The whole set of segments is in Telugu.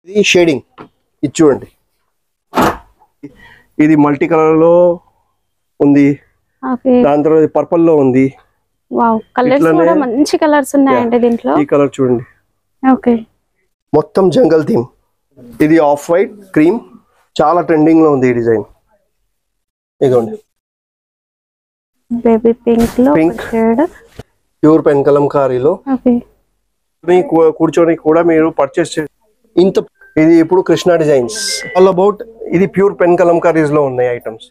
ఇది షేడింగ్ ఇది చూడండి ఇది మల్టీ కలర్ లో ఉంది ఓకే దాని తర్వాత పర్పుల్ లో ఉంది వావ్ కలర్స్ ఇట్లానే- కూడా మంచి కలర్స్ ఉన్నాయండి దీంట్లో ఈ కలర్ చూడండి ఓకే మొత్తం జంగల్ థీమ్ ఇది ఆఫ్ వైట్ క్రీమ్ చాలా ట్రెండింగ్ లో ఉంది ఈ డిజైన్ ఇదిగోండి బేబీ పింక్ లో Pink. షేడ్ ప్యూర్ పెన్ కలంకారీలో ఓకే మీ కూ- కూర్చొని కూడా మీరు పర్చేస్ చే ఇంత ఇది ఇప్పుడు కృష్ణ డిజైన్స్ ఆల్ అబౌట్ ఇది ప్యూర్ పెన్ కలంకారీస్ లో ఉన్నాయి items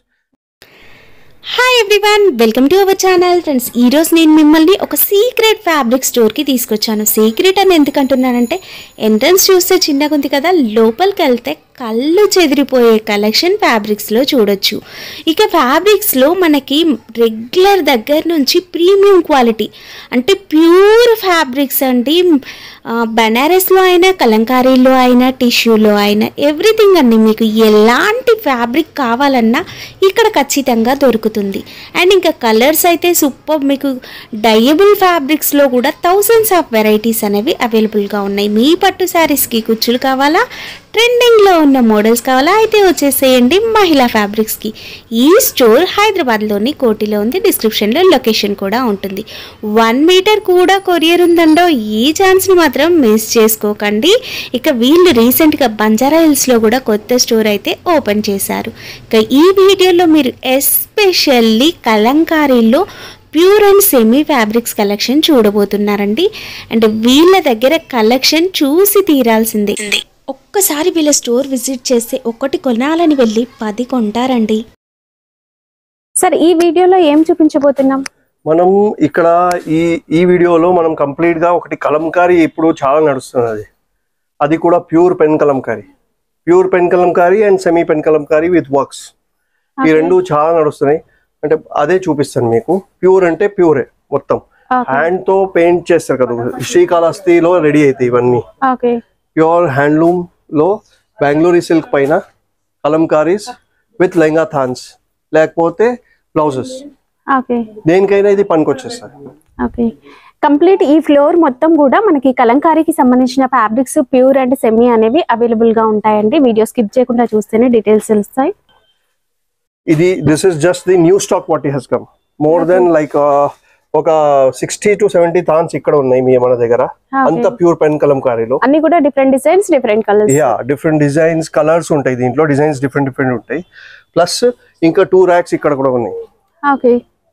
hi everyone welcome to our channel friends ఈరోజు నేను మిమ్మల్ని ఒక సీక్రెట్ ఫ్యాబ్రిక్ స్టోర్కి తీసుకొచ్చాను సీక్రెట్ అని ఎందుకు అంటున్నానంటే ఎంట్రన్స్ చూస్తే చిన్నగా ఉంది కదా లోపలికి వెళ్తే కళ్ళు చెదిరిపోయే కలెక్షన్ ఫ్యాబ్రిక్స్లో చూడొచ్చు ఇక ఫ్యాబ్రిక్స్లో మనకి రెగ్యులర్ దగ్గర నుంచి ప్రీమియం క్వాలిటీ అంటే ప్యూర్ ఫ్యాబ్రిక్స్ అండి ఆ, బనారస్లో అయినా కలంకారీలో అయినా టిష్యూలో అయినా ఎవ్రీథింగ్ అండి మీకు ఎలాంటి ఫ్యాబ్రిక్ కావాలన్నా ఇక్కడ ఖచ్చితంగా దొరుకుతుంది అండ్ ఇంకా కలర్స్ అయితే సూపర్ మీకు డయబుల్ ఫ్యాబ్రిక్స్లో కూడా థౌజండ్స్ ఆఫ్ వెరైటీస్ అనేవి అవైలబుల్గా ఉన్నాయి మీ పట్టు శారీస్కి కుచ్చులు కావాలా ట్రెండింగ్లో ఉన్న మోడల్స్ కావాలా అయితే వచ్చేసేయండి మహిళా ఫ్యాబ్రిక్స్కి ఈ స్టోర్ హైదరాబాద్లోని కోటిలో ఉంది డిస్క్రిప్షన్లో లొకేషన్ కూడా ఉంటుంది వన్ మీటర్ కూడా కొరియర్ ఉందండో ఈ ఛాన్స్ని మాత్రం మిస్ చేసుకోకండి ఇక వీళ్ళు రీసెంట్గా బంజారా హిల్స్లో కూడా కొత్త స్టోర్ అయితే ఓపెన్ చేశారు ఇక ఈ వీడియోలో మీరు ఎస్పెషల్లీ కలంకారీలో pure and semi fabrics collection చూడబోతున్నారండి అండ్ వీళ్ళ దగ్గర కలెక్షన్ చూసి తీరాల్సిందే ఒక్కసారి వీళ్ళ స్టోర్ విజిట్ చేస్తే ఒకటి కొనాలని వెళ్ళి పది కొంటారండి సార్ ఈ వీడియోలో ఏం చూపించబోతున్నాం మనం ఇక్కడ ఈ ఈ వీడియోలో మనం కంప్లీట్ గా ఒకటి కలంకారీ ఇప్పుడు చాలా నడుస్తుంది అది అది కూడా pure pen kalamkari pure pen kalamkari and semi pen kalamkari with works ఈ రెండు చాలా నడుస్తున్నాయి అంటే అదే చూపిస్తాను మీకు ప్యూర్ అంటే ప్యూరే మొత్తం ఓకే హ్యాండ్ తో పెయింట్ చేస్తారు కదా శ్రీకాళహస్తిలో రెడీ అవుతాయి ఇవన్నీ ఓకే ప్యూర్ హ్యాండ్లూమ్ లో బెంగళూరు సిల్క్ పైన కలంకారీస్ విత్ లెంగా థాన్స్ లేకపోతే బ్లౌజెస్ ఓకే దేనికైనా ఇది పనికొచ్చేస్తుంది ఓకే కంప్లీట్ ఈ ఫ్లోర్ మొత్తం కూడా మనకి కలంకారీకి సంబంధించిన ఫ్యాబ్రిక్స్ ప్యూర్ అండ్ సెమీ అనేవి అవైలబుల్ గా ఉంటాయండి వీడియో స్కిప్ చేయకుండా చూస్తేనే డీటెయిల్స్ తెలుస్తాయి ఇది this is just the new stock what has come more then like ఒక సిక్స్టీ టు సెవెంటీ థాన్స్ ఇక్కడ ఉన్నాయి మీ మన దగ్గర అంత ప్యూర్ పెన్ కలంకారీలో అన్ని కూడా different designs different colours yeah different designs colours ఉంటాయి దీంట్లో డిజైన్స్ డిఫరెంట్ డిఫరెంట్ ఉంటాయి ప్లస్ ఇంకా టూ ర్యాక్స్ ఇక్కడ కూడా ఉన్నాయి ఓకే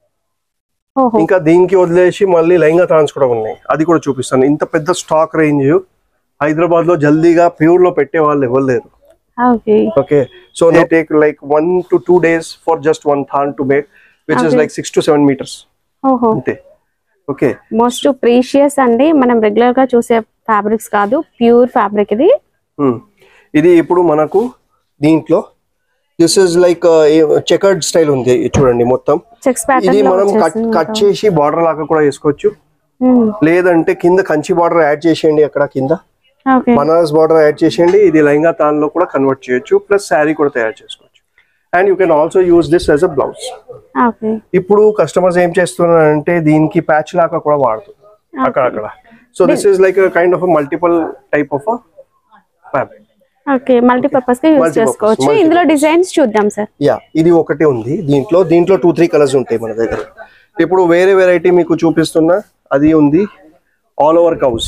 ఓహో ఇంకా దీనికి వదిలేసి మళ్ళీ లెహంగా థాన్స్ కూడా ఉన్నాయి అది కూడా చూపిస్తాను ఇంత పెద్ద స్టాక్ రేంజ్ హైదరాబాద్ లో జల్దీగా ప్యూర్ లో పెట్టే వాళ్ళు ఎవరు లేరు okay okay so they take like one to two days for just one thaan to make which is Okay. Like six to seven metres ఓహో అంతే ఓకే మోస్ట్ ప్రీషియస్ అండి మనం రెగ్యులర్ గా చూసే ఫ్యాబ్రిక్స్ కాదు ప్యూర్ ఫ్యాబ్రిక్ ఇది Hmm. ఇది ఇప్పుడు మనకు దీంట్లో this is like checkered style ఉంది ఇది చూడండి మొత్తం చెక్స్ ఇది ప్యాటర్న్ లో మనం కట్ వచ్చేసింది కట్ చేసి బార్డర్ లాగా కూడా వేసుకోవచ్చు Hmm. లేదంటే కింద కంచి బార్డర్ యాడ్ చేసేయండి అక్కడ కింద ఓకే బనారస్ బార్డర్ యాడ్ చేసేయండి ఇది లెహంగా తాన్ లో కూడా కన్వర్ట్ చేయొచ్చు ప్లస్ శారీ కూడా తయారు చేసుకోవచ్చు and you can also use this as a blouse okay ఇప్పుడు కస్టమర్స్ ఏం చేస్తున్నారంటే దీనికి ప్యాచ్ లాగా కూడా వాడుతుంది అక్కడక్కడ so this is like kind of multiple type of fabric okay multipurpose గా యూజ్ Multipurpose, చేసుకోవచ్చు multipurpose. ఇందులో డిజైన్స్ చూద్దాం సార్ యా ఇది ఒకటి ఉంది దీంట్లో దీంట్లో టూ త్రీ కలర్స్ ఉంటాయి మన దగ్గర ఇప్పుడు వేరే వెరైటీ మీకు చూపిస్తున్నా అది ఉంది all over cows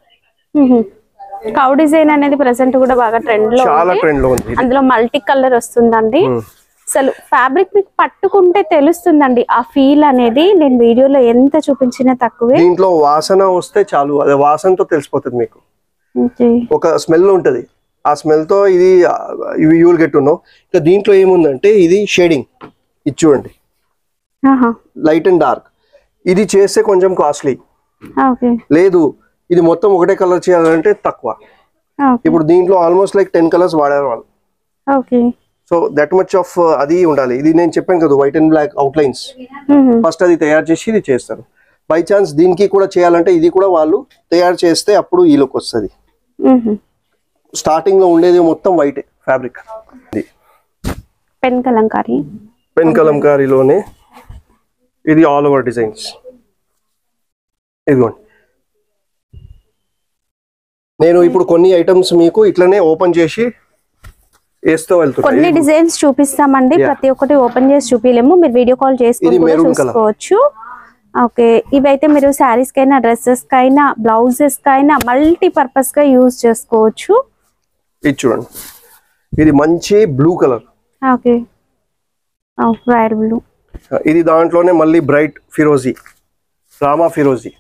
cow design అనేది ప్రెసెంట్ కూడా బాగా ట్రెండ్ లో చాలా ఉంది ట్రెండ్ లో ఉంది ఇది. అందులో మల్టీ కలర్ వస్తుందండి అసలు ఫ్యాబ్రిక్ మీకు పట్టుకుంటే తెలుస్తుందండి ఆ ఫీల్ అనేది నేను వీడియోలో ఎంత చూపించినా తక్కువే దీంట్లో వాసన వస్తే చాలు అదే వాసనతో తెలిసిపోతుంది మీకు ఓకే ఒక స్మెల్ ఉంటది ఆ స్మెల్ తో ఇది ఇవి యూల్ గెట్ ఉన్నావు ఇంకా దీంట్లో ఏముందంటే ఇది షేడింగ్ ఇది చూడండి ఆహా లైట్ అండ్ డార్క్ ఇది చేస్తే కొంచెం కాస్ట్లీ ఓకే లేదు ఇది మొత్తం ఒకటే కలర్ చేయాలంటే తక్కువ ఓకే ఇప్పుడు దీంట్లో ఆల్మోస్ట్ లైక్ టెన్ కలర్స్ వాడారు వాళ్ళు okay so that much of అది ఉండాలి ఇది నేను చెప్పాను కదా white and black outlines first అది తయారు చేసి ఇది చేస్తారు బై ఛాన్స్ దీనికి కూడా చేయాలంటే ఇది కూడా వాళ్ళు తయారు చేస్తే అప్పుడు ఈ లుక్ వస్తుంది స్టార్టింగ్ లో ఉండేది మొత్తం వైట్ ఫ్యాబ్రిక్ ఇది పెన్ కలంకారీ పెన్ కలంకారీలోనే ఇది ఆల్ ఓవర్ డిజైన్స్ ఇదిగోండి నేను ఇప్పుడు కొన్ని ఐటమ్స్ మీకు ఇట్లనే ఓపెన్ చేసి వేస్తూ కొన్ని వెళ్తున్నాను డిజైన్స్ చూపిస్తామండి Yeah. ప్రతి ఒక్కటి ఓపెన్ చేసి చూపించలేము మీరు వీడియో కాల్ చేసుకుని ఇది కూడా maroon colour. చూసుకోవచ్చు ఓకే ఇవైతే మీరు శారీస్ కైనా డ్రెస్సెస్ కైనా బ్లౌజెస్ కైనా మల్టీ పర్పస్ గా యూజ్ చేసుకోవచ్చు ఇది చూడండి ఇది మంచి blue colour okay royal blue ఇది దాంట్లోనే మళ్ళీ బ్రైట్ ఫిరోజీ రామా ఫిరోజీ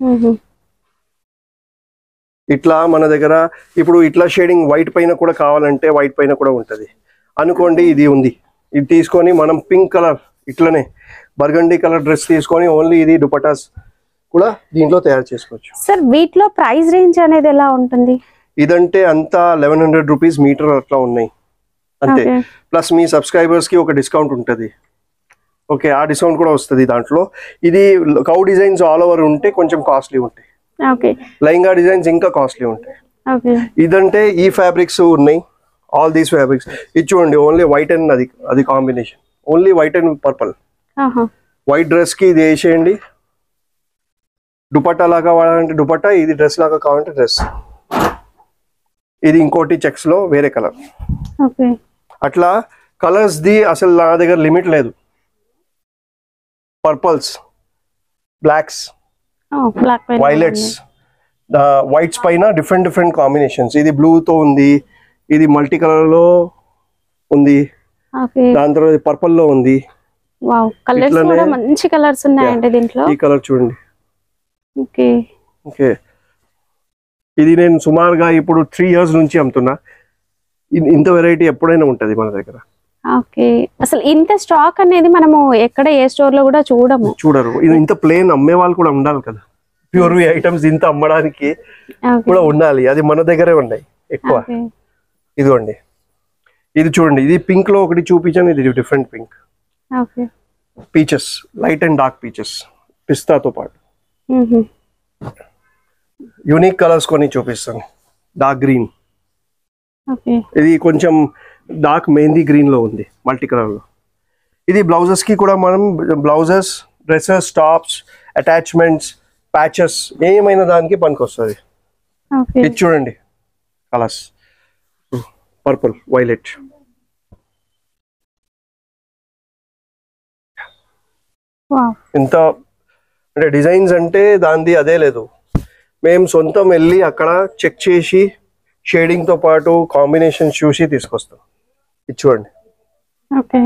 ఇట్లా మన దగ్గర ఇప్పుడు ఇట్లా షేడింగ్ వైట్ పైన కూడా కావాలంటే వైట్ పైన కూడా ఉంటుంది అనుకోండి ఇది ఉంది ఇది తీసుకొని మనం పింక్ కలర్ ఇట్లనే బర్గండీ కలర్ డ్రెస్ తీసుకొని ఓన్లీ ఇది దుపటాస్ కూడా దీంట్లో తయారు చేసుకోవచ్చు సార్ వీటిలో ప్రైస్ రేంజ్ అనేది ఎలా ఉంటుంది ఇదంటే అంతా లెవెన్ హండ్రెడ్ రూపీస్ మీటర్ అట్లా ఉన్నాయి అంతే Okay. ప్లస్ మీ సబ్స్క్రైబర్స్ కి ఒక డిస్కౌంట్ ఉంటుంది ఓకే ఆ డిస్కౌంట్ కూడా వస్తుంది దాంట్లో ఇది కౌ డిజైన్స్ ఆల్ ఓవర్ ఉంటే కొంచెం కాస్ట్లీ ఉంటాయి ఓకే లెహంగా డిజైన్స్ ఇంకా కాస్ట్లీ ఉంటాయి ఓకే ఇదంటే ఈ ఫ్యాబ్రిక్స్ ఉన్నాయి ఆల్ దీస్ ఫ్యాబ్రిక్స్ ఇది చూడండి ఓన్లీ వైట్ అండ్ అది అది combination only white and purple white dress కి ఇది వేసేయండి దుపట్టా లాగా వాడాలంటే దుపట్టా ఇది డ్రెస్ లాగా కావాలంటే డ్రెస్ ఇది ఇంకోటి చెక్స్ లో వేరే కలర్ ఓకే అట్లా కలర్స్ ది అసలు నా దగ్గర లిమిట్ లేదు purples blacks black violets whites పైన డిఫరెంట్ డిఫరెంట్ కాంబినేషన్స్ ఇది blue తో ఉంది ఇది మల్టీ కలర్ లో ఉంది ఓకే దాని తర్వాత పర్పుల్ లో ఉంది వావ్ కలర్స్ ఇట్లనే- కూడా మంచి కలర్స్ ఉన్నాయండి దీంట్లో ఈ కలర్ చూడండి ఓకే ఓకే ఇది నేను సుమారుగా ఇప్పుడు త్రీ ఇయర్స్ నుంచి అమ్ముతున్నా ఇ- ఇంత వెరైటీ ఎప్పుడైనా ఉంటుంది మన దగ్గర ఓకే అసలు ఇంత స్టాక్ అనేది మనము ఎక్కడ ఏ స్టోర్ లో కూడా చూడము చూడరు ఇది ఇంత ప్లేన్ అమ్మే వాళ్ళు కూడా ఉండాలి కదా ప్యూర్ ఐటమ్స్ ఇంత అమ్మడానికి ఓకే కూడా ఉండాలి అది మన దగ్గరే ఉన్నాయి ఎక్కువ ఓకే ఇదిగోండి ఇది చూడండి ఇది పింక్ లో ఒకటి చూపించాను ఇది different pink okay peaches light and dark peaches పిస్తాతో పాటు మ్మ్. యూనిక్ కలర్స్ కొన్ని చూపిస్తాను డార్క్ గ్రీన్ ఓకే ఇది కొంచెం డార్క్ మెహందీ గ్రీన్ లో ఉంది మల్టీ కలర్ లో ఇది బ్లౌజెస్ కి కూడా మనం blouses dresses tops attachments patches ఏమైనా దానికి పనికొస్తుంది ఓకే ఇది చూడండి కలర్స్ పర్పుల్ వైలెట్ వావ్ ఇంత అంటే డిజైన్స్ అంటే దానిది అదే లేదు మేము సొంతం వెళ్ళి అక్కడ చెక్ చేసి షేడింగ్ తో పాటు కాంబినేషన్ చూసి తీసుకొస్తాం ఇది చూడండి ఓకే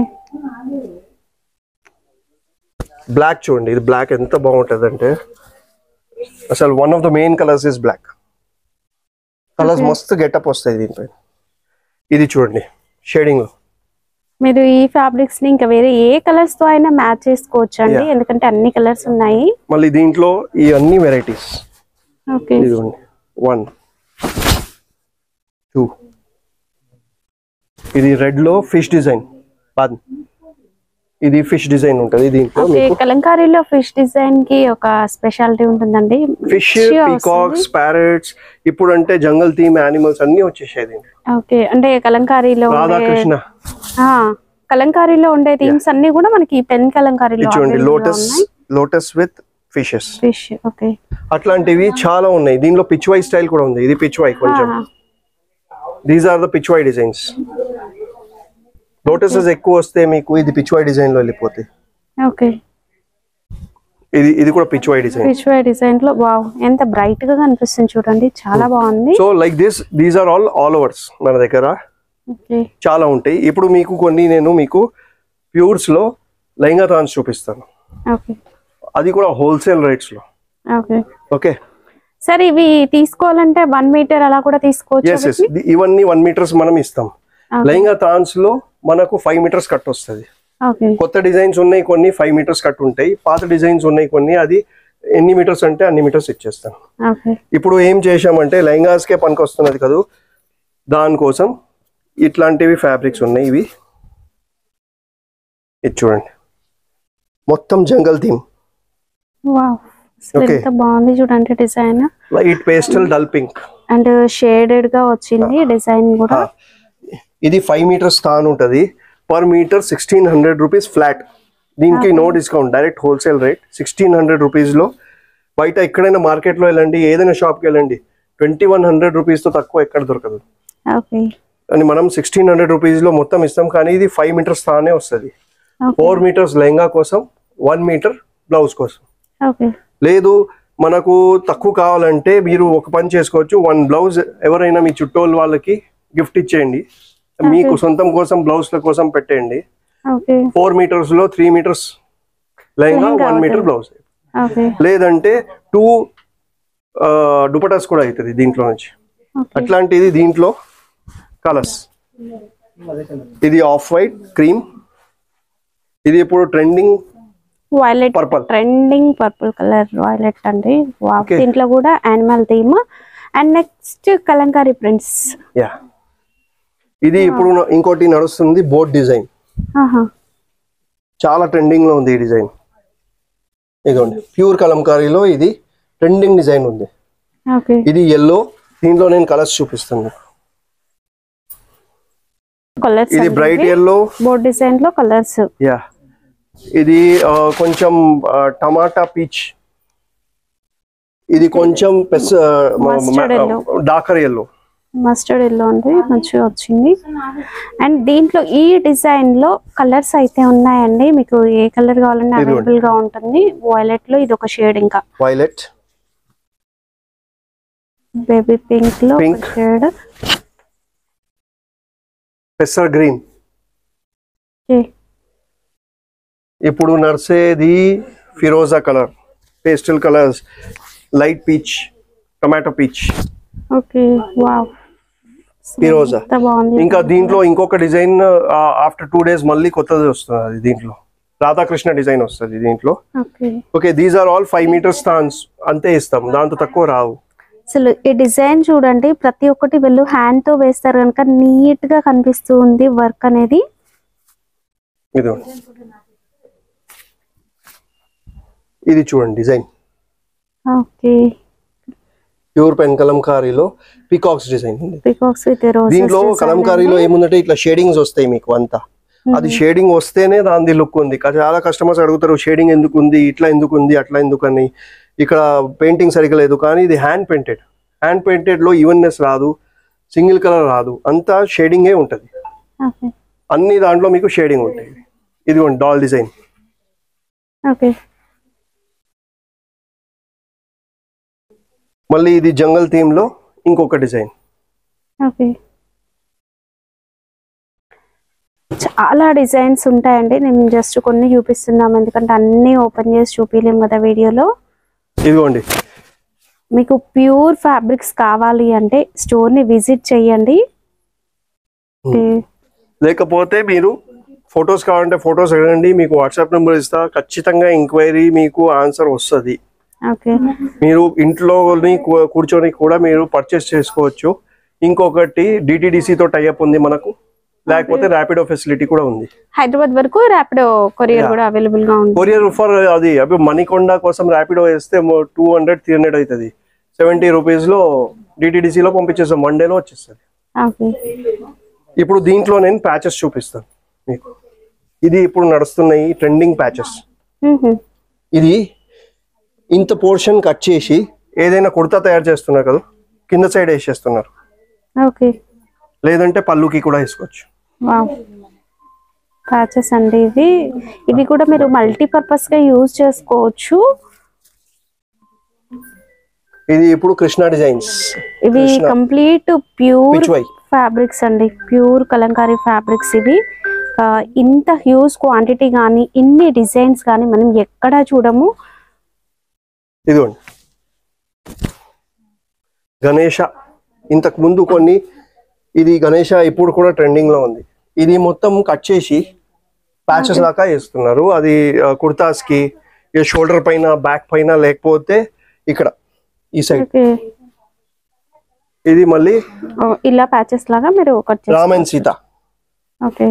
బ్లాక్ చూడండి ఇది బ్లాక్ ఎంత బాగుంటుంది అంటే అసలు one of the main colours is black colours మస్తు గెటప్ వస్తాయి దీనిపై ఇది చూడండి షేడింగ్ లో మీరు ఈ ఫ్యాబ్రిక్స్ ని ఇంకా వేరే ఏ కలర్స్ తో అయినా మ్యాచ్ చేసుకోవచ్చు అండి Yeah. ఎందుకంటే అన్ని కలర్స్ ఉన్నాయి మళ్ళీ దీంట్లో ఈ అన్ని వెరైటీస్ ఓకే ఇదిగోండి వన్ టూ ఇది రెడ్ లో ఫిష్ డిజైన్ బాద్ ఇది ఫిష్ డిజైన్ ఉంటుంది దీంట్లో ఓకే మీకు కలంకారీలో ఫిష్ డిజైన్ కి ఒక స్పెషాలిటీ ఉంటుందండి ఫిష్ Fish పీకాక్స్ వస్తుంది. ప్యారెట్స్ ఇప్పుడు అంటే జంగల్ థీమ్ యానిమల్స్ అన్ని వచ్చేసాయి దీంట్లో ఓకే అంటే కలంకారీలో ఉండే రాధాకృష్ణ ఆ, కలంకారీలో ఉండే థీమ్స్ అన్ని కూడా మనకి పెన్ కలంకారీలో ఇది చూడండి lotus lotus with fishes fish okay అట్లాంటివి చాలా ఉన్నాయి దీనిలో పిచ్వై స్టైల్ కూడా ఉంది ఇది పిచ్వై కొంచెం these are the Pichwai designs lotuses ఎక్కువ వస్తే మీకు ఇది పిచ్వై డిజైన్ లో వెళ్ళిపోతాయి ఓకే ఇది ఇది కూడా పిచ్వై డిజైన్ ఫిష్ డిజైన్ లో వావ్ ఎంత బ్రైట్ గా కనిపిస్తుంది చూడండి చాలా బాగుంది so like this these are all all overs మన దగ్గర ఓకే చాలా ఉంటాయి ఇప్పుడు మీకు కొన్ని నేను మీకు ప్యూర్స్ లో లెహంగా థాన్స్ చూపిస్తాను ఓకే అది కూడా హోల్సేల్ రేట్స్ లో ఓకే ఓకే సార్ ఇవి తీసుకోవాలంటే వన్ మీటర్ అలా కూడా తీసుకోవచ్చు ఎస్ ఎస్ ఇవన్నీ వన్ మీటర్స్ మనం ఇస్తాం లెహంగా థాన్స్ లో మనకు ఫైవ్ మీటర్స్ కట్ వస్తుంది ఓకే కొత్త డిజైన్స్ ఉన్నాయి కొన్ని ఫైవ్ మీటర్స్ కట్ ఉంటాయి పాత డిజైన్స్ ఉన్నాయి కొన్ని అది ఎన్ని మీటర్స్ అంటే అన్ని మీటర్స్ ఇచ్చేస్తాను ఓకే ఇప్పుడు ఏం చేశామంటే లెహంగాస్కే పనికి వస్తున్నది కదా దానికోసం ఇట్లాంటివి ఫ్యాబ్రిక్స్ ఉన్నాయి ఇవి ఇది చూడండి మొత్తం జంగల్ థీమ్ వావ్ అసలు Okay. ఎంత బాగుంది చూడండి design light pastel dull pink and shaded గా వచ్చింది డిజైన్ కూడా ఇది ఫైవ్ మీటర్స్ స్థాన్ ఉంటుంది per metre sixteen hundred rupees flat దీనికి no discount direct wholesale rate sixteen hundred రూపీస్లో బయట ఎక్కడైనా మార్కెట్లో వెళ్ళండి ఏదైనా షాప్కి వెళ్ళండి ట్వంటీ వన్ హండ్రెడ్ రూపీస్తో తక్కువ ఎక్కడ దొరకదు ఓకే అని మనం సిక్స్టీన్ హండ్రెడ్ రూపీస్లో మొత్తం ఇస్తాం కానీ ఇది ఫైవ్ మీటర్స్ తానే వస్తుంది ఓకే ఫోర్ మీటర్స్ లెహంగా కోసం వన్ మీటర్ బ్లౌజ్ కోసం ఓకే లేదు మనకు తక్కువ కావాలంటే మీరు ఒక పని చేసుకోవచ్చు వన్ బ్లౌజ్ ఎవరైనా మీ చుట్టోళ్ళ వాళ్ళకి గిఫ్ట్ ఇచ్చేయండి మీకు సొంతం కోసం బ్లౌజ్ల కోసం పెట్టేయండి ఓకే ఫోర్ మీటర్స్ లో three metres lehenga lehenga one metre అవుతుంది. బ్లౌజ్ ఓకే లేదంటే టూ దుపటాస్ కూడా అవుతుంది దీంట్లో నుంచి ఓకే అట్లాంటిది దీంట్లో కలర్స్ ఇది ఆఫ్ వైట్ క్రీమ్ ఇది ఇప్పుడు trending violet purple trending purple colour violet అండి వావ్ Okay. దీంట్లో కూడా animal theme and next kalamkari prints yeah ఇది ఇప్పుడు న- ఇంకోటి నడుస్తుంది బోర్డ్ డిజైన్ చాలా ట్రెండింగ్ లో ఉంది ఈ డిజైన్ ఇదిగోండి ప్యూర్ కలంకారీలో ఇది ట్రెండింగ్ డిజైన్ ఉంది ఓకే ఇది ఎల్లో దీంట్లో నేను కలర్స్ చూపిస్తాను మీకు. కలర్స్ ఇది బ్రైట్ ఎల్లో బోర్డ్ డిజైన్ లో కలర్స్ యా ఇది ఆ, కొంచెం ఆ, టమాటా పీచ్ ఇది కొంచెం పెస్ Mustard yellow. Darker yellow mustard yellow ఉంది మంచిగా వచ్చింది అండ్ దీంట్లో ఈ డిజైన్ లో కలర్స్ అయితే ఉన్నాయండి మీకు ఏ కలర్ కావాలన్నా ఇదిగోండి. అవైలబుల్ గా ఉంటుంది వైలెట్ లో ఇది ఒక షేడ్ ఇంకా వైలెట్ బేబీ పింక్ లో Pink. షేడ్ పెసర్ గ్రీన్ ఇప్పుడు నడిచేది ఫిరోజా colour pastel colours light peach tomato peach okay wow ఫిరోజా ఎంత బాగుంది ఇంకా దీంట్లో ఇంకొక డిజైన్ ఆఫ్టర్ టూ డేస్ మళ్ళీ కొత్తది వస్తుంది అది దీంట్లో రాధాకృష్ణ డిజైన్ వస్తుంది దీంట్లో okay okay these are all five metre thaans అంతే ఇస్తాం దాంతో తక్కువ రావు అసలు ఈ డిజైన్ చూడండి ప్రతి ఒక్కటి వీళ్ళు హ్యాండ్ తో వేస్తారు కనుక నీట్ గా కనిపిస్తూ ఉంది వర్క్ అనేది ఇది ఇది చూడండి డిజైన్ ఓకే ప్యూర్ పెన్ కలంకారీలో పీకాక్స్ డిజైన్ ఉంది పికాక్స్ విత్ దీంట్లో రోజెస్ కలంకారీలో ఏముందంటే ఇట్లా షేడింగ్స్ వస్తాయి మీకు అంతా అది షేడింగ్ వస్తేనే దాని లుక్ ఉంది కా- చాలా కస్టమర్స్ అడుగుతారు షేడింగ్ ఎందుకు ఉంది ఇట్లా ఎందుకు ఉంది అట్లా ఎందుకు అని ఇక్కడ పెయింటింగ్ సరిగ్గా లేదు కానీ ఇది హ్యాండ్ పెయింటెడ్ హ్యాండ్ పెయింటెడ్ లో ఈవెన్నెస్ రాదు సింగిల్ కలర్ రాదు అంతా షేడింగే ఉంటుంది ఓకే అన్ని దాంట్లో మీకు షేడింగ్ ఉంటాయి ఇది డాల్ డిజైన్ ఓకే మళ్ళీ ఇది జంగల్ థీమ్ లో ఇంకొక డిజైన్ ఓకే చాలా డిజైన్స్ ఉంటాయండి నేను జస్ట్ కొన్ని చూపిస్తున్నాం ఎందుకంటే అన్ని ఓపెన్ చేసి చూపించలేము కదా వీడియోలో ఇదిగోండి మీకు ప్యూర్ ఫ్యాబ్రిక్స్ కావాలి అంటే స్టోర్ ని విజిట్ చేయండి ఓకే. లేకపోతే మీరు ఫొటోస్ కావాలంటే ఫొటోస్ అడగండి మీకు వాట్సాప్ నెంబర్ ఇస్తా ఖచ్చితంగా ఎంక్వైరీ మీకు ఆన్సర్ వస్తుంది ఓకే మీరు ఇంట్లోని కూ- కూర్చొని కూడా మీరు పర్చేస్ చేసుకోవచ్చు ఇంకొకటి డిటిడిసితో టైఅప్ ఉంది మనకు లేకపోతే ర్యాపిడో ఫెసిలిటీ కూడా ఉంది హైదరాబాద్ వరకు ర్యాపిడో కొరియర్ Yeah. కూడా అవైలబుల్ గా ఉంది కొరియర్ ఫర్ అది అవి మణికొండ కోసం ర్యాపిడో వేస్తే టూ హండ్రెడ్ త్రీ హండ్రెడ్ అవుతుంది సెవెంటీ రూపీస్లో డిటిడిసిలో పంపించేస్తాం వన్ డేలో వచ్చేస్తుంది ఓకే ఇప్పుడు దీంట్లో నేను ప్యాచెస్ చూపిస్తాను మీకు ఇది ఇప్పుడు నడుస్తున్నాయి ట్రెండింగ్ ప్యాచెస్ మ్మ్హ. ఇది ఇంత పోర్షన్ కట్ చేసి ఏదైనా కుర్తా తయారు చేస్తున్నారు కదా కింద సైడ్ వేసేస్తున్నారు ఓకే లేదంటే పళ్ళుకి కూడా వేసుకోవచ్చు వావ్ ప్యాచెస్ అండి ఇవి ఇవి కూడా మీరు మల్టీపర్పస్ గా యూజ్ చేసుకోవచ్చు ఇది ఇప్పుడు కృష్ణ డిజైన్స్ ఇవి Krishna. Complete pure Which way? Fabrics అండి ప్యూర్ కలంకారీ ఫ్యాబ్రిక్స్ ఇవి ఆ, ఇంత హ్యూజ్ క్వాంటిటీ కానీ ఇన్ని డిజైన్స్ కానీ మనం ఎక్కడా చూడము ఇదిగోండి గణేష ఇంతకు ముందు కొన్ని ఇది గణేష ఇప్పుడు కూడా ట్రెండింగ్ లో ఉంది ఇది మొత్తం కట్ చేసి ప్యాచెస్ దాకా వేస్తున్నారు అది కుర్తాస్ కి షోల్డర్ పైన బ్యాక్ పైన లేకపోతే ఇక్కడ ఈ సైడ్ ఓకే ఇది మళ్ళీ ఓ, ఇలా ప్యాచెస్ లాగా మీరు cut Ram and Sita okay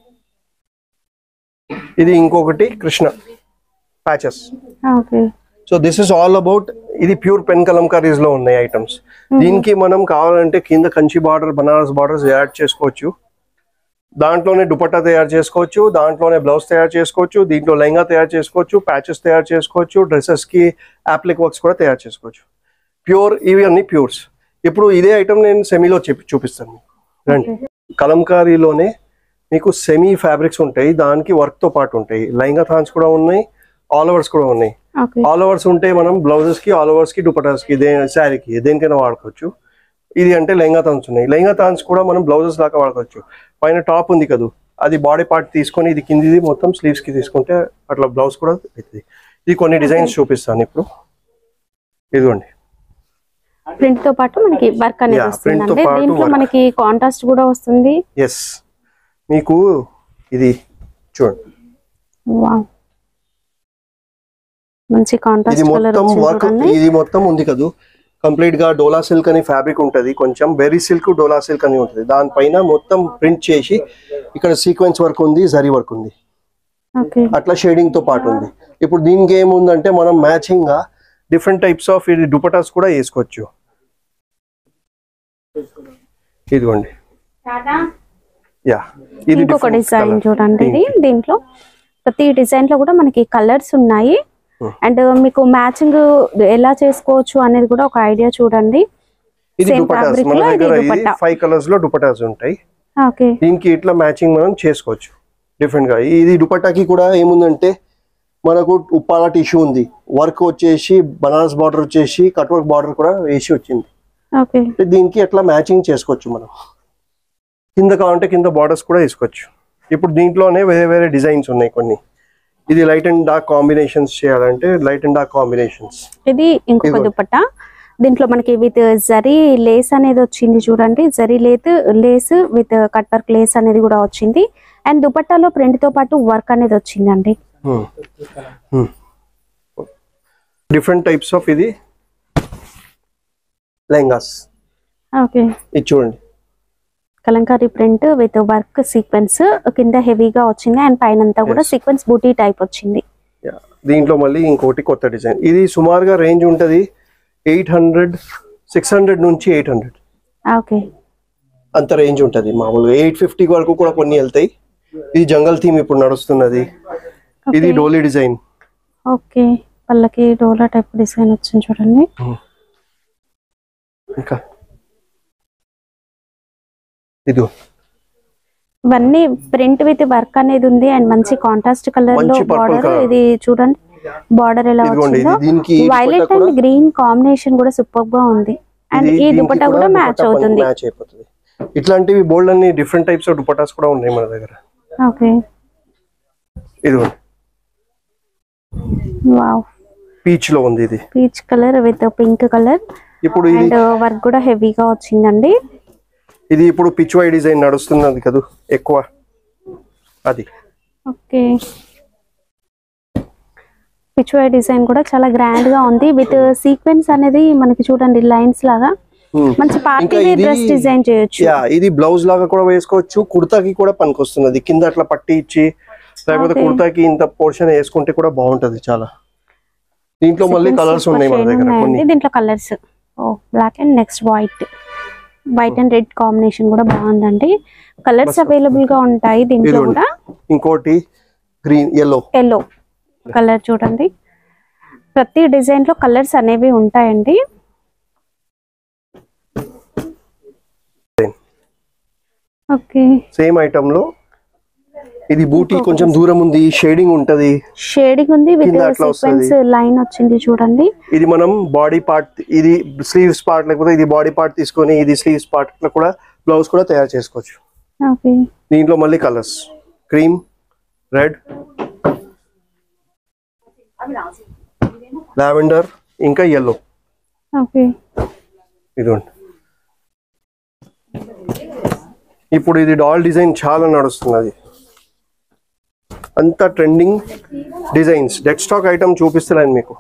ఇది ఇంకొకటి Krishna patches okay so this is all about ఇది ప్యూర్ పెన్ కలంకారీస్ లో ఉన్నాయి ఐటమ్స్ దీనికి మనం కావాలంటే కింద Kanchi border Banaras borders add చేసుకోవచ్చు దాంట్లోనే దుపట్టా తయారు చేసుకోవచ్చు దాంట్లోనే బ్లౌజ్ తయారు చేసుకోవచ్చు దీంట్లో లెహంగా తయారు చేసుకోవచ్చు ప్యాచెస్ తయారు చేసుకోవచ్చు డ్రెస్సెస్ కి యాప్లిక్ వర్క్స్ కూడా తయారు చేసుకోవచ్చు ప్యూర్ ఇవి అన్ని ప్యూర్స్ ఇప్పుడు ఇదే ఐటమ్ నేను సెమీలో చెప్పి చూపిస్తాను మీకు రండి కలంకారీలోనే మీకు సెమీ ఫ్యాబ్రిక్స్ ఉంటాయి దానికి వర్క్ తో పాటు ఉంటాయి లైంగా థాన్స్ కూడా ఉన్నాయి ఆల్ ఓవర్స్ కూడా ఉన్నాయి ఓకే ఆల్ ఓవర్స్ ఉంటే మనం బ్లౌజెస్ కి ఆల్ ఓవర్స్ కి దుపటాస్ కి దే శారీకి దేనికైనా వాడుకోవచ్చు ఇది అంటే లెహంగా థాన్స్ ఉన్నాయి లెహంగా థాన్స్ కూడా మనం బ్లౌజెస్ దాకా వాడుకోవచ్చు పైన టాప్ ఉంది కదా అది బాడీ పార్ట్ తీసుకొని ఇది కిందిది మొత్తం స్లీవ్స్ కి తీసుకుంటే అట్లా బ్లౌజ్ కూడా అవుతుంది ఇది కొన్ని డిజైన్స్ చూపిస్తాను ఇప్పుడు ఇదిగోండి ప్రింట్ తో పాటు మనకి వర్క్ అనేది Yeah, వస్తుంది print తో అంటే పాటు దీంట్లో work. మనకి కాంట్రాస్ట్ కూడా వస్తుంది ఎస్ మీకు ఇది చూడండి వావ్ మంచి ఇది కాంట్రాస్ట్ కలర్ మొత్తం వచ్చింది వర్క్ చూడండి ఇది మొత్తం ఉంది కదా కంప్లీట్ గా డోలా సిల్క్ అని ఫ్యాబ్రిక్ ఉంటది కొంచెం బెరీ సిల్క్ డోలా సిల్క్ అని ఉంటుంది దానిపైన మొత్తం ప్రింట్ చేసి ఇక్కడ సీక్వెన్స్ వర్క్ ఉంది జరీ వర్క్ ఉంది ఓకే అట్లా షేడింగ్ తో పాటు ఉంది ఇప్పుడు దీనికి ఏముందంటే మనం మ్యాచింగ్ గా డిఫరెంట్ టైప్స్ ఆఫ్ ఇది దుపటాస్ కూడా వేసుకోవచ్చు ఇదిగోండి యా ఇది ఇంకొక different డిజైన్ colour. చూడండి ఇది Pink. దీంట్లో ప్రతి డిజైన్ లో కూడా మనకి కలర్స్ ఉన్నాయి Hmm. అండ్ మీకు మ్యాచింగ్ ఎలా చేసుకోవచ్చు అనేది కూడా ఒక ఐడియా చూడండి ఇది Same దుపటాస్ fabric మన లో ఇది దగ్గర ఇది దుపట్టా. ఫైవ్ కలర్స్ లో దుపటాస్ ఉంటాయి ఓకే దీనికి ఇట్లా మ్యాచింగ్ మనం చేసుకోవచ్చు డిఫరెంట్ గా ఇది దుపట్టాకి కూడా ఏముందంటే మనకు ఉప్పాల టిష్యూ ఉంది వర్క్ వచ్చేసి బనారస్ బార్డర్ వచ్చేసి కట్ వర్క్ బార్డర్ కూడా వేసి వచ్చింది ఓకే అంటే దీనికి ఎట్లా మ్యాచింగ్ చేసుకోవచ్చు మనం కింద కావాలంటే కింద బార్డర్స్ కూడా వేసుకోవచ్చు ఇప్పుడు దీంట్లోనే వేరే వేరే డిజైన్స్ ఉన్నాయి కొన్ని ఇది లైట్ అండ్ డార్క్ కాంబినేషన్స్ చేయాలంటే లైట్ అండ్ డార్క్ కాంబినేషన్స్ ఇది ఇంకొక ఇదిగోండి. దుపట్టా దీంట్లో మనకి విత్ జరీ లేస్ అనేది వచ్చింది చూడండి జరీ లేత్ lace with cut work lace అనేది కూడా వచ్చింది అండ్ దుపట్టాలో ప్రింట్ తో పాటు వర్క్ అనేది వచ్చిందండి డిఫరెంట్ టైప్స్ ఆఫ్ ఇది లెహంగాస్ ఓకే ఇది చూడండి kalamkari print with work sequence కింద హెవీగా వచ్చింది అండ్ పైన అంతా కూడా Yes. సీక్వెన్స్ బూటీ టైప్ వచ్చింది Yeah. దీంట్లో మళ్ళీ ఇంకోటి కొత్త డిజైన్ ఇది సుమారుగా రేంజ్ ఉంటుంది ఎయిట్ హండ్రెడ్ సిక్స్ హండ్రెడ్ నుంచి ఎయిట్ హండ్రెడ్ ఓకే అంత రేంజ్ ఉంటుంది మామూలుగా ఎయిట్ ఫిఫ్టీ వరకు కూడా కొన్ని వెళ్తాయి ఇది జంగల్ థీమ్ ఇప్పుడు నడుస్తున్నది ఇది Okay. డోలీ డిజైన్ ఓకే వాళ్ళకి డోలా టైప్ డిజైన్ వచ్చింది చూడండి ఇంకా ఇది ఇవన్నీ ప్రింట్ విత్ వర్క్ అనేది ఉంది అండ్ మంచి కాంట్రాస్ట్ కలర్ లో మంచి purple బార్డర్ colour. ఇది చూడండి బార్డర్ ఎలా ఇదిగోండి, వచ్చిందో ఇది దీనికి ఈ వైలెట్ దుపట్టా అండ్ కూడా- గ్రీన్ కాంబినేషన్ కూడా సూపర్ గా ఉంది అండ్ ఈ దుపట్టా కూడా మ్యాచ్ అవుతుంది మ్యాచ్ అయిపోతుంది ఇట్లాంటివి బోల్డ్ అన్ని డిఫరెంట్ టైప్స్ ఆఫ్ దుపటాస్ కూడా ఉన్నాయి మన దగ్గర ఓకే ఇది వావ్ పీచ్ లో ఉంది ఇది peach colour with pink colour ఇప్పుడు ఇది అండ్ వర్క్ కూడా హెవీగా వచ్చిందండి ఇది ఇప్పుడు పిచ్ వై డిజైన్ నడుస్తున్నది కదా ఎక్కువ అది ఓకే పిచ్వై డిజైన్ కూడా చాలా గ్రాండ్ గా ఉంది విత్ సీక్వెన్స్ అనేది మనకి చూడండి లైన్స్ లాగా Hmm. మంచి పార్టీ ఇంకా వేర్ ఇది- డ్రెస్ డిజైన్ చేయొచ్చు యా ఇది బ్లౌజ్ లాగా కూడా వేసుకోవచ్చు కుర్తాకి కూడా పనికొస్తున్నది కింద అట్లా పట్టి ఇచ్చి లేకపోతే Okay. కుర్తాకి ఇంత పోర్షన్ వేసుకుంటే కూడా బాగుంటది చాలా దీంట్లో మళ్ళీ Sequence కలర్స్ super ఉన్నాయి మన shade దగ్గర ఉన్నాయండి. కొన్ని దీంట్లో కలర్స్ ఓ black and next white white and red combination కూడా బాగుందండి కలర్స్ అవైలబుల్ గా ఉంటాయి దీంట్లో ఇదిగోండి. కూడా ఇంకోటి గ్రీన్ ఎల్లో ఎల్లో కలర్ చూడండి ప్రతి డిజైన్ లో కలర్స్ అనేవి ఉంటాయండి ఓకే సేమ్ ఐటమ్ లో ఇది బూటీ కొంచెం దూరం ఉంది షేడింగ్ ఉంటది షేడింగ్ ఉంది విత్ కింద అట్లా సీక్వెన్స్ లైన్ వచ్చింది చూడండి ఇది మనం బాడీ పార్ట్ ఇది స్లీవ్స్ పార్ట్ లేకపోతే ఇది బాడీ పార్ట్ తీసుకొని ఇది స్లీవ్స్ పార్ట్ లో కూడా బ్లౌజ్ కూడా తయారు చేసుకోవచ్చు ఓకే దీంట్లో మళ్ళీ కలర్స్ క్రీమ్ రెడ్ లావెండర్ ఇంకా ఎల్లో ఓకే ఇదిగోండి ఇప్పుడు ఇది డాల్ డిజైన్ చాలా నడుస్తున్నది అంత trending designs dead stock item చూపిస్తున్నాను మీకు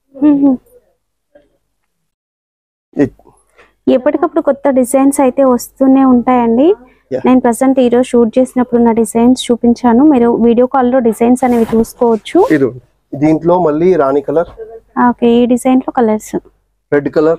ఇది ఎప్పటికప్పుడు కొత్త డిజైన్స్ అయితే వస్తూనే ఉంటాయండి Yeah. నేను ప్రజెంట్ ఈరోజు షూట్ చేసినప్పుడు నా డిజైన్స్ చూపించాను మీరు వీడియో కాల్లో డిజైన్స్ అనేవి చూసుకోవచ్చు ఇది దీంట్లో మళ్ళీ రాణి కలర్ ఓకే ఈ డిజైన్ లో colours red colour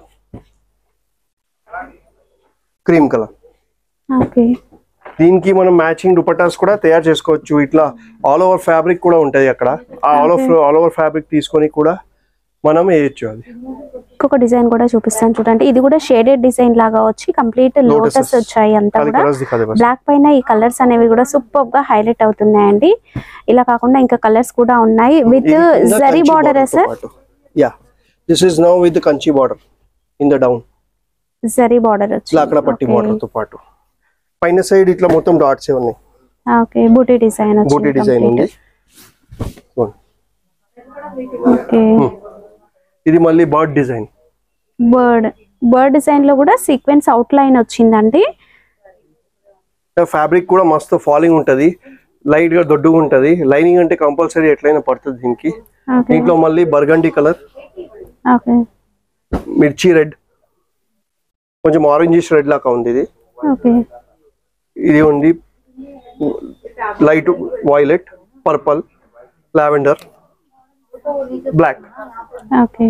cream colour okay దీనికి మనం మ్యాచింగ్ దుపట్టాస్ కూడా తయారు చేసుకోవచ్చు ఇట్లా ఆల్ ఓవర్ ఫ్యాబ్రిక్ కూడా ఉంటది అక్కడ ఆ all over all over fabric తీసుకొని కూడా మనం వేయచ్చు అది ఇంకొక డిజైన్ కూడా చూపిస్తాను చూడండి ఇది కూడా షేడెడ్ డిజైన్ లాగా వచ్చి కంప్లీట్ లోటస్ Lotuses. వచ్చాయి అంతా అది కూడా కలర్స్ దిఖా దే బస్ బ్లాక్ పైన ఈ కలర్స్ అనేవి కూడా సూపర్ గా హైలైట్ అవుతున్నాయండి ఇలా కాకుండా ఇంకా కలర్స్ కూడా ఉన్నాయి with zari border sir yeah this is now with Kanchi border in the down zari border ఇట్లా అక్కడ పట్టి బార్డర్ తో పాటు పైన సైడ్ ఇట్లా మొత్తం డాట్స్ ఉన్నాయి okay booti design booti design ఉంది చూడండి. ఓకే ఇది మళ్ళీ bird design bird bird design లో కూడా సీక్వెన్స్ అవుట్ లైన్ వచ్చిందండి ఫ్యాబ్రిక్ కూడా మస్తు ఫాలింగ్ ఉంటది లైట్ గా దొడ్డుగా ఉంటది లైనింగ్ అంటే కంపల్సరీ ఎట్లయినా పడుతుంది దీనికి ఓకే దీంట్లో మళ్ళీ బర్గండి కలర్ ఓకే మిర్చి రెడ్ కొంచెం ఆరెంజిష్ రెడ్ లాగా ఉంది ఇది ఓకే ఇది ఉంది light violet purple lavender black okay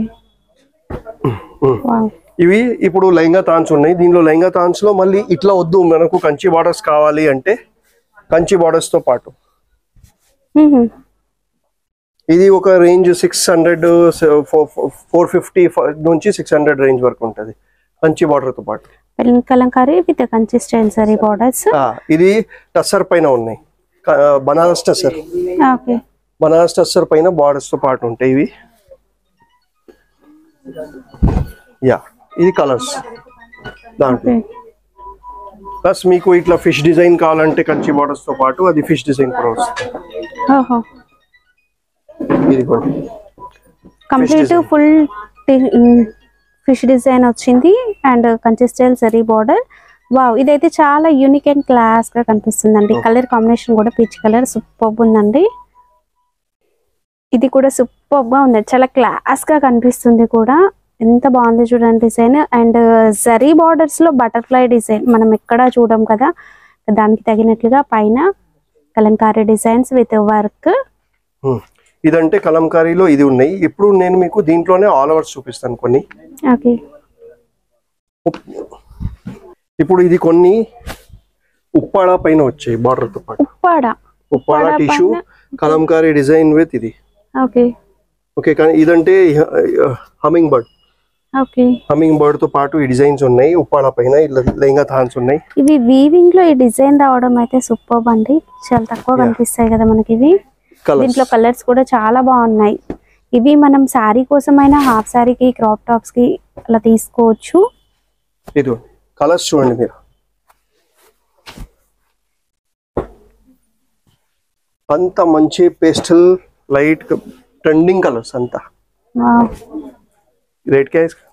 wow ఇవి ఇప్పుడు లెహంగా తాన్స్ ఉన్నాయి దీనిలో లెహంగా తాన్స్ లో మళ్ళీ ఇట్లా వద్దు మనకు కంచి బార్డర్స్ కావాలి అంటే కంచి బార్డర్స్ తో పాటు ఇది ఒక range six hundred four fifty నుంచి సిక్స్ హండ్రెడ్ రేంజ్ వరకు ఉంటుంది కంచి బార్డర్ తో పాటు పెళ్ళి కలంకారీ విత్ కన్సిస్టెన్సరీ బార్డర్స్ ఆ, ఇది టస్సర్ పైన ఉన్నాయి క- బనారస్ టస్సర్ ఓకే బనారస్ టస్సర్ పైన బార్డర్స్ తో పాటు ఉంటాయి ఇవి యా ఇది కలర్స్ దాంట్లో ఓకే ప్లస్ మీకు ఇట్లా ఫిష్ డిజైన్ కావాలంటే కంచి బార్డర్స్ తో పాటు అది ఫిష్ డిజైన్ కూడా వస్తుంది ఓహో ఇది కూడా complete design. Full fish design వచ్చింది and consistent zari border wow ఇదైతే చాలా యూనిక్ అండ్ క్లాస్ గా కనిపిస్తుందండి కలర్ కాంబినేషన్ కూడా పీచ్ కలర్ సూపర్ ఉందండి ఇది కూడా సూపర్ గా ఉంది చాలా క్లాస్ గా కనిపిస్తుంది కూడా ఎంత బాగుంది చూడండి డిజైన్ అండ్ జరీ బార్డర్స్ లో బటర్ఫ్లై డిజైన్ మనం ఎక్కడా చూడం కదా దానికి తగినట్లుగా పైన Kalamkari designs with work Hmm. ఇదంటే కలంకారీలో ఇది ఉన్నాయి ఇప్పుడు నేను మీకు దీంట్లోనే ఆల్ ఓవర్స్ చూపిస్తాను కొన్ని ఓకే ఇప్పుడు ఇది కొన్ని ఉప్పాడ పైన వచ్చాయి బార్డర్ తో పాటు ఉప్పాడ ఉప్పాడ ఉప్పాడ టిష్యూ పైన- కలంకారీ డిజైన్ విత్ ఇది ఓకే ఓకే కానీ ఇదంటే hummingbird okay hummingbird తో పాటు ఈ డిజైన్స్ ఉన్నాయి ఉప్పాడ పైన ఇలా లెహంగా థాన్స్ ఉన్నాయి ఇవి వీవింగ్ లో ఈ డిజైన్ రావడం అయితే సూపర్ అండి చాలా తక్కువ కనిపిస్తాయి కదా మనకి ఇవి కలర్స్ దీంట్లో కలర్స్ కూడా చాలా బాగున్నాయి ఇవి మనం శారీ కోసమైనా హాఫ్ శారీకి క్రాప్ టాప్స్ కి అలా తీసుకోవచ్చు ఇది కలర్స్ చూడండి మీరు అంత మంచి పేస్టల్ లైట్ ట్రెండింగ్ కలర్స్ అంతా వావ్. రేట్ క్యా ఇస్కా?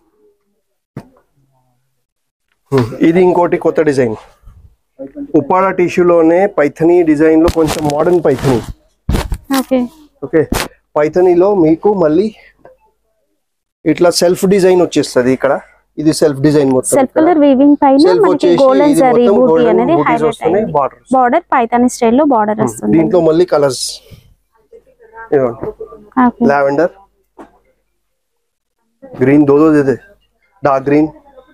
హ్మ్, ఇది ఇంకోటి కొత్త డిజైన్ ఉప్పాడ టిష్యూలోనే పైథనీ డిజైన్ లో కొంచెం మోడర్న్ పైథనీ ఓకే ఓకే పైథనీలో మీకు మళ్ళీ ఇట్లా సెల్ఫ్ డిజైన్ వచ్చేస్తుంది ఇక్కడ ఇది సెల్ఫ్ డిజైన్ మొత్తం సెల్ఫ్ కలర్ వీవింగ్ పైన Self మనకి వచ్చేసి గోల్డెన్ ఇది జరీ మొత్తం బూటీ golden అనేది booties హైలైట్ వస్తున్నాయి, అయింది borders. బార్డర్ పైతాని స్టైల్లో బార్డర్ వస్తుంది దీంట్లో మళ్ళీ కలర్స్ ఓకే లావెండర్ గ్రీన్ దో దో దే దే dark green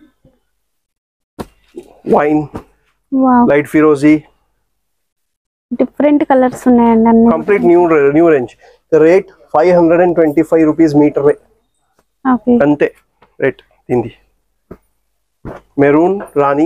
wine wow light ఫిరోజీ డిఫరెంట్ కలర్స్ ఉన్నాయండి అన్ని complete new new range rate five hundred and twenty five rupees metre okay అంతే రేట్ దీనిది మెరూన్ రాణి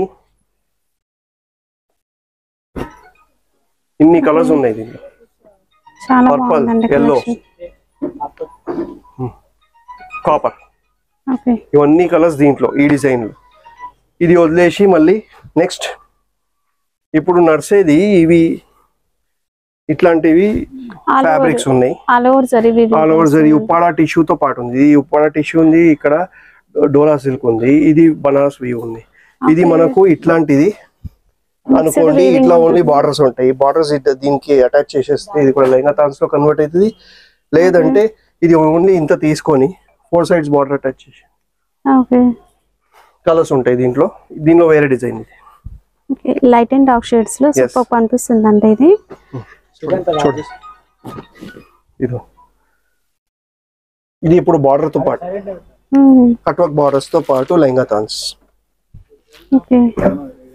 ఇన్ని కలర్స్ ఉన్నాయి దీంట్లో చాలా Purple, బాగుందండి yellow. collection. కాపర్ ఓకే ఇవన్నీ కలర్స్ దీంట్లో ఈ డిజైన్ లో ఇది వదిలేసి మళ్ళీ నెక్స్ట్ ఇప్పుడు నడిచేది ఇవి ఇట్లాంటివి All over. ఫ్యాబ్రిక్స్ ఉన్నాయి all over zari all over zari Uppada tissue తో పాటు ఉంది ఈ ఉప్పాడ టిష్యూ ఉంది ఇక్కడ డోలా సిల్క్ ఉంది ఇది బనారస్ వ్యూ ఉంది ఇది మనకు ఇట్లాంటిది అనుకోండి weaving ఇట్లా ఓన్లీ బార్డర్స్ ఉంటాయి బార్డర్స్ దీనికి అటాచ్ చేసేస్తే ఇది కూడా లైంగా తాన్స్ లో కన్వర్ట్ అవుతుంది లేదంటే ఇది ఓన్లీ ఇంత తీసుకొని ఫోర్ సైడ్స్ బార్డర్ అటాచ్ చేసి ఓకే కలర్స్ ఉంటాయి దీంట్లో దీనిలో వేరే డిజైన్ ఇది okay light and dark shades లో Yes. సూపర్ కనిపిస్తుంది అంటే ఇది చూడండి ఇది ఇది ఇప్పుడు బార్డర్ తో పాటు కట్ వర్క్ బార్డర్స్ తో పాటు లెహంగా తాన్స్ ఓకే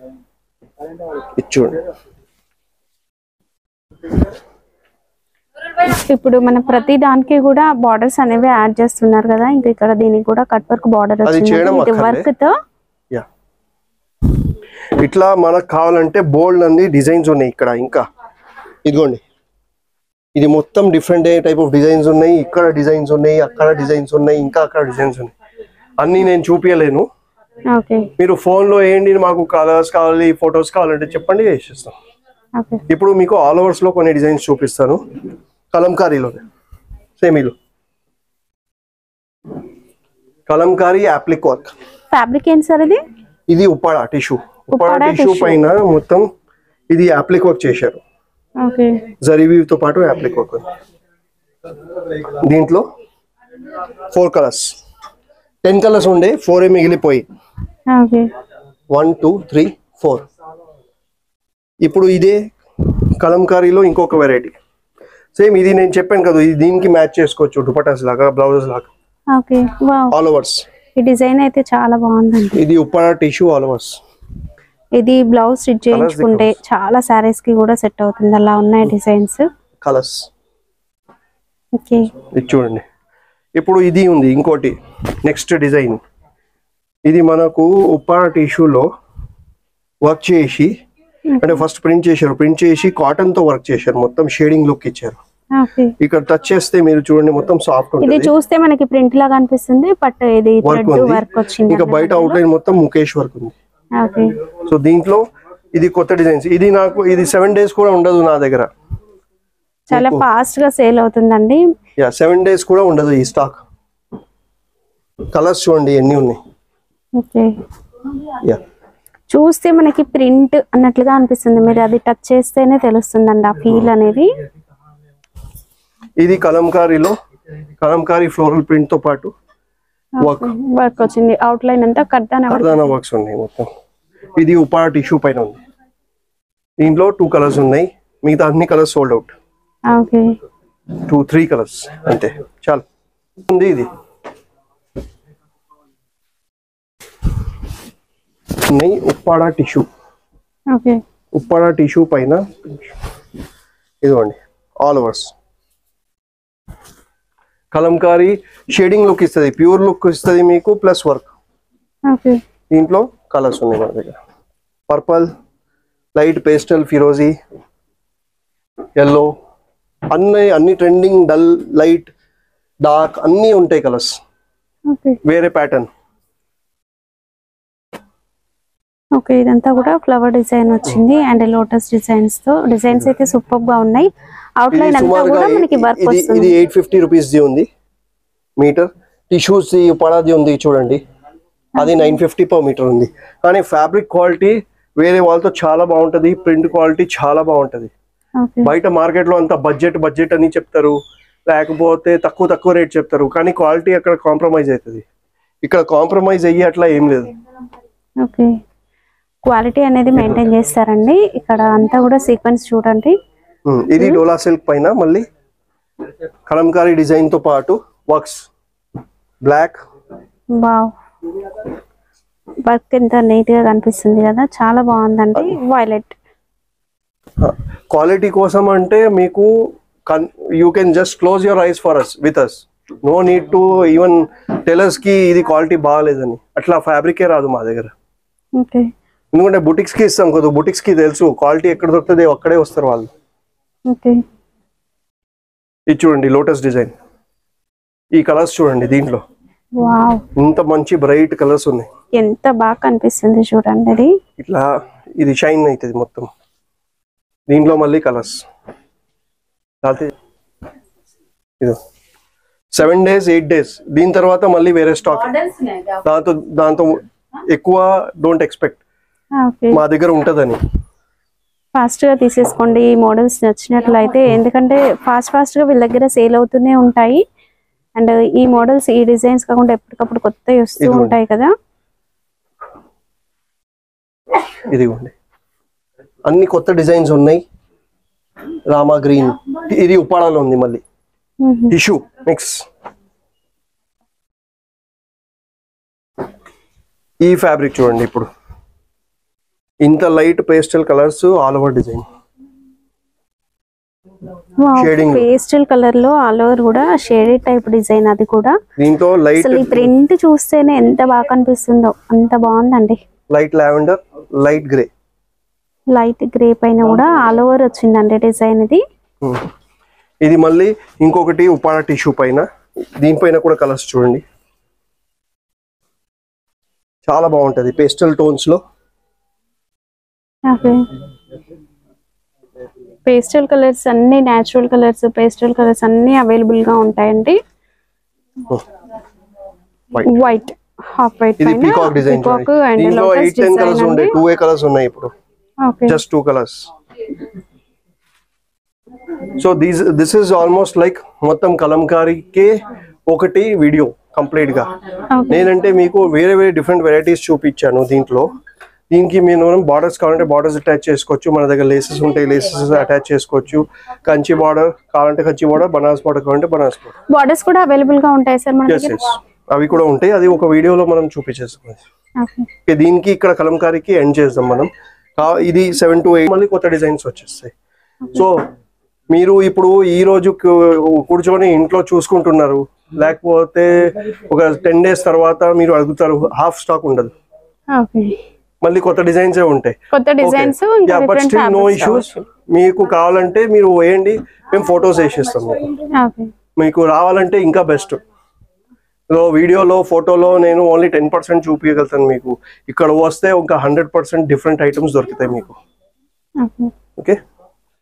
ఇది చూడండి ఇప్పుడు మన ప్రతి దానికి కూడా బార్డర్స్ అనేవి యాడ్ చేస్తున్నారు కదా ఇంకా ఇక్కడ దీనికి కూడా కట్ వర్క్ బార్డర్ అది వచ్చింది చేయడం ఇది అక్కర్లే. వర్క్ తో యా ఇట్లా మనకు కావాలంటే బోల్డ్ అన్ని డిజైన్స్ ఉన్నాయి ఇక్కడ ఇంకా ఇదిగోండి ఇది మొత్తం డిఫరెంట్ టైప్ ఆఫ్ డిజైన్స్ ఉన్నాయి ఇక్కడ డిజైన్స్ ఉన్నాయి అక్కడ డిజైన్స్ ఉన్నాయి ఇంకా అక్కడ డిజైన్స్ ఉన్నాయి అన్నీ నేను చూపించలేను ఓకే మీరు ఫోన్లో ఏంటి మాకు కలర్స్ కావాలి ఫొటోస్ కావాలంటే చెప్పండి వేసిస్తాం ఓకే ఇప్పుడు మీకు ఆల్ ఓవర్స్ లో కొన్ని డిజైన్స్ చూపిస్తాను కలంకారీలో సేమీలో కలంకారీ యాప్లిక్ వర్క్ ఫ్యాబ్రిక్ ఏంటి సార్ ఇది ఇది Uppada tissue Uppada Uppada tissue tissue. పైన మొత్తం ఇది యాప్లిక్ వర్క్ చేశారు ఓకే జరీవీతో పాటు యాప్లిక్ వర్క్ ఉంది. దీంట్లో ఫోర్ కలర్స్ టెన్ కలర్స్ ఉండే ఫోర్ ఏ మిగిలిపోయి okay one two three four ఇప్పుడు ఇదే కలంకారీలో ఇంకొక వెరైటీ సేమ్ ఇది నేను చెప్పాను కదా ఇది దీనికి మ్యాచ్ చేసుకోవచ్చు దుపటాస్ లాగా బ్లౌజెస్ లాగా ఓకే వావ్ ఆల్ ఓవర్స్ ఈ డిజైన్ అయితే చాలా బాగుందండి ఇది ఉప్పాడ టిష్యూ ఆల్ ఓవర్స్ ఇది బ్లౌజ్ స్టిచ్ చేయించుకుంటే చాలా సారీస్ కి కూడా సెట్ అవుతుంది అలా ఉన్నాయి డిజైన్స్ కలర్స్ ఓకే ఇది చూడండి ఇప్పుడు ఇది ఉంది ఇంకోటి నెక్స్ట్ డిజైన్ ఇది మనకు ఉప్పాడ టిష్యూలో వర్క్ చేసి అంటే ఫస్ట్ ప్రింట్ చేశారు ప్రింట్ చేసి కాటన్ తో వర్క్ చేశారు మొత్తం షేడింగ్ లుక్ ఇచ్చారు ఓకే ఇక్కడ టచ్ చేస్తే మీరు చూడండి మొత్తం సాఫ్ట్ ఇది ఉంటుంది చూస్తే మనకి ప్రింట్ లాగా అనిపిస్తుంది బట్ ఇది వర్క్ థ్రెడ్ ఉంది వర్క్ వచ్చింది ఇంకా బయట అవుట్లైన్ మొత్తం ముఖేష్ వర్క్ ఉంది ఓకే సో దీంట్లో ఇది కొత్త డిజైన్స్ ఇది నాకు ఇది సెవెన్ డేస్ కూడా ఉండదు నా దగ్గర చాలా ఫాస్ట్ గా సేల్ అవుతుందండి యా సెవెన్ డేస్ కూడా ఉండదు ఈ స్టాక్ కలర్స్ చూడండి ఎన్ని ఉన్నాయి ఓకే యా చూస్తే మనకి ప్రింట్ అన్నట్లుగా అనిపిస్తుంది మీరు అది టచ్ చేస్తేనే తెలుస్తుందండి ఆ ఫీల్ అనేది ఇది కలంకారీలో కలంకారీ ఫ్లోరల్ ప్రింట్ తో పాటు వర్క్ వర్క్ వచ్చింది అవుట్ లైన్ అంతా కర్దాన అర్ధాన వర్క్స్ ఉన్నాయి మొత్తం ఇది ఉపా టిష్యూ పైన ఉంది దీంట్లో టూ కలర్స్ ఉన్నాయి మిగతా అన్ని colours sold out okay two three colours అంతే చాలు ఉంది ఇది ఉన్నాయి Uppada tissue okay Uppada tissue పైన ఇదిగోండి all overs Kalamkari shading look ఇస్తుంది ప్యూర్ లుక్ ఇస్తుంది మీకు ప్లస్ వర్క్ ఓకే దీంట్లో కలర్స్ ఉన్నాయి మన దగ్గర పర్పల్ లైట్ పేస్టల్ ఫిరోజీ ఎల్లో అన్ని అన్ని ట్రెండింగ్ డల్ లైట్ డార్క్ అన్నీ ఉంటాయి కలర్స్ ఓకే వేరే ప్యాటర్న్ ఓకే ఇదంతా కూడా ఫ్లవర్ డిజైన్ వచ్చింది అండ్ లోటస్ డిజైన్స్ తో డిజైన్స్ అయితే సూపర్ గా ఉన్నాయి అవుట్ ఇది లైన్ అంతా సుమారుగా కూడా మనకి వర్క్ ఇది ఇది వస్తుంది ఎయిట్ ఫిఫ్టీ రూపీస్ది ఉంది మీటర్ టిష్యూస్ పడాది ఉంది చూడండి అది నైన్ ఫిఫ్టీ పర్ మీటర్ ఉంది కానీ ఫ్యాబ్రిక్ క్వాలిటీ వేరే వాళ్ళతో చాలా బాగుంటుంది ప్రింట్ క్వాలిటీ చాలా బాగుంటుంది ఓకే బయట మార్కెట్లో అంత బడ్జెట్ బడ్జెట్ అని చెప్తారు లేకపోతే తక్కువ తక్కువ రేట్ చెప్తారు కానీ క్వాలిటీ అక్కడ కాంప్రమైజ్ అవుతుంది ఇక్కడ కాంప్రమైజ్ అయ్యి అట్లా ఏం లేదు ఓకే క్వాలిటీ అనేది మెయింటైన్ చేస్తారండి ఇక్కడ అంతా కూడా సీక్వెన్స్ చూడండి ఉమ్, ఇది డోలా సిల్క్ పైన మళ్ళీ కలంకారీ డిజైన్ తో పాటు వర్క్స్ బ్లాక్ వావ్ వర్క్ ఎంత నీట్ గా కనిపిస్తుంది కదా చాలా బాగుందండి వైలెట్ క్వాలిటీ కోసం అంటే మీకు you can just close your eyes for us with us no need to even tailors కి ఇది క్వాలిటీ బాగాలేదని అట్లా ఫ్యాబ్రికే రాదు మా దగ్గర ఓకే ఎందుకంటే బుటిక్స్ కి ఇస్తాం కదా బుటిక్స్ కి తెలుసు క్వాలిటీ ఎక్కడ దొరుకుతుంది అక్కడే వస్తారు వాళ్ళు ఓకే ఇది చూడండి లోటస్ డిజైన్ ఈ కలర్స్ చూడండి దీంట్లో వావ్ ఇంత మంచి బ్రైట్ కలర్స్ ఉన్నాయి ఎంత బాగా కనిపిస్తుంది చూడండి అది ఇట్లా ఇది షైన్ అవుతుంది మొత్తం దీంట్లో మళ్ళీ కలర్స్ ఇది సెవెన్ డేస్ ఎయిట్ డేస్ దీని తర్వాత మళ్ళీ వేరే స్టాక్ దాంతో దాంతో ఎక్కువ డోంట్ ఎక్స్పెక్ట్ ఓకే మా దగ్గర ఉంటుందని ఫాస్ట్ గా తీసేసుకోండి ఈ మోడల్స్ నచ్చినట్లయితే ఎందుకంటే ఫాస్ట్ ఫాస్ట్ గా వీళ్ళ దగ్గర సేల్ అవుతూనే ఉంటాయి అండ్ ఈ మోడల్స్ ఈ డిజైన్స్ కాకుండా ఎప్పటికప్పుడు కొత్తవి వస్తూ ఇదిగోండి. ఉంటాయి కదా ఇదిగోండి అన్ని కొత్త డిజైన్స్ ఉన్నాయి రామా గ్రీన్ ఇది ఉప్పాడాలో ఉంది మళ్ళీ మ్మ్. టిష్యూ మిక్స్ ఈ ఫ్యాబ్రిక్ చూడండి ఇప్పుడు ఇంత light pastel colours all over design Shading. Pastel colour లో ఆల్ ఓవర్ కూడా షేడెడ్ టైప్ డిజైన్ అది కూడా దీంతో లైట్ అసలు ఈ ప్రింట్ చూస్తేనే ఎంత బాగా కనిపిస్తుందో అంత బాగుందండి light lavender light grey light grey పైన కూడా ఆల్ ఓవర్ వచ్చిందండి డిజైన్ ఇది ఇది మళ్ళీ ఇంకొకటి ఉపాడ టిష్యూ పైన దీనిపైన కూడా కలర్స్ చూడండి చాలా బాగుంటది పేస్టల్ టోన్స్ లో ఓకే పేస్టల్ కలర్స్ అన్ని న్యాచురల్ కలర్స్ పేస్టల్ కలర్స్ అన్ని అవైలబుల్ గా ఉంటాయండి White. వైట్ హాఫ్ వైట్ ఇది పైన పీకాక్ డిజైన్ పీకాక్ చూడండి అండ్ దీంట్లో lotus eight ten colours design ఉండే అండి టూ ఏ కలర్స్ ఉన్నాయి ఇప్పుడు okay just two colours so these this is almost like మొత్తం కలంకారీకే ఒకటి వీడియో కంప్లీట్ గా ఓకే నేనంటే మీకు వేరే వేరే డిఫరెంట్ వెరైటీస్ చూపించాను దీంట్లో దీనికి మీరు బార్డర్స్ కావాలంటే బార్డర్స్ అటాచ్ చేసుకోవచ్చు మన దగ్గర లేసెస్ ఉంటాయి లేసెస్ అటాచ్ చేసుకోవచ్చు కంచి బార్డర్ కావాలంటే కంచి బార్డర్ బనారస్ బార్డర్ కావాలంటే బనారస్ బార్డర్ బార్డర్స్ కూడా అవైలబుల్ గా ఉంటాయి సార్ మన ఎస్ దగ్గర ఎస్ అవి కూడా ఉంటాయి అది ఒక వీడియోలో మనం చూపించేస్తాం ఓకే ఓకే, దీనికి ఇక్కడ కలంకారీకి ఎండ్ చేద్దాం మనం కా- ఇది సెవెన్ టు ఎయిట్ మళ్ళీ కొత్త డిజైన్స్ వచ్చేస్తాయి సో మీరు ఇప్పుడు ఈ రోజు కు- కూర్చొని ఇంట్లో చూసుకుంటున్నారు లేకపోతే ఒక టెన్ డేస్ తర్వాత మీరు అడుగుతారు హాఫ్ స్టాక్ ఉండదు ఓకే మళ్ళీ కొత్త డిజైన్స్ ఉంటాయి కొత్త డిజైన్స్ ఇంకా but different still no issues మీకు కావాలంటే మీరు వేయండి మేము ఫొటోస్ వేసేస్తాం మీకు ఓకే మీకు రావాలంటే ఇంకా బెస్ట్ సో వీడియోలో ఫోటోలో నేను ఓన్లీ టెన్ పర్సెంట్ చూపించగలుగుతాను మీకు ఇక్కడ వస్తే ఇంకా హండ్రెడ్ పర్సెంట్ డిఫరెంట్ ఐటమ్స్ దొరుకుతాయి మీకు ఓకే ఓకే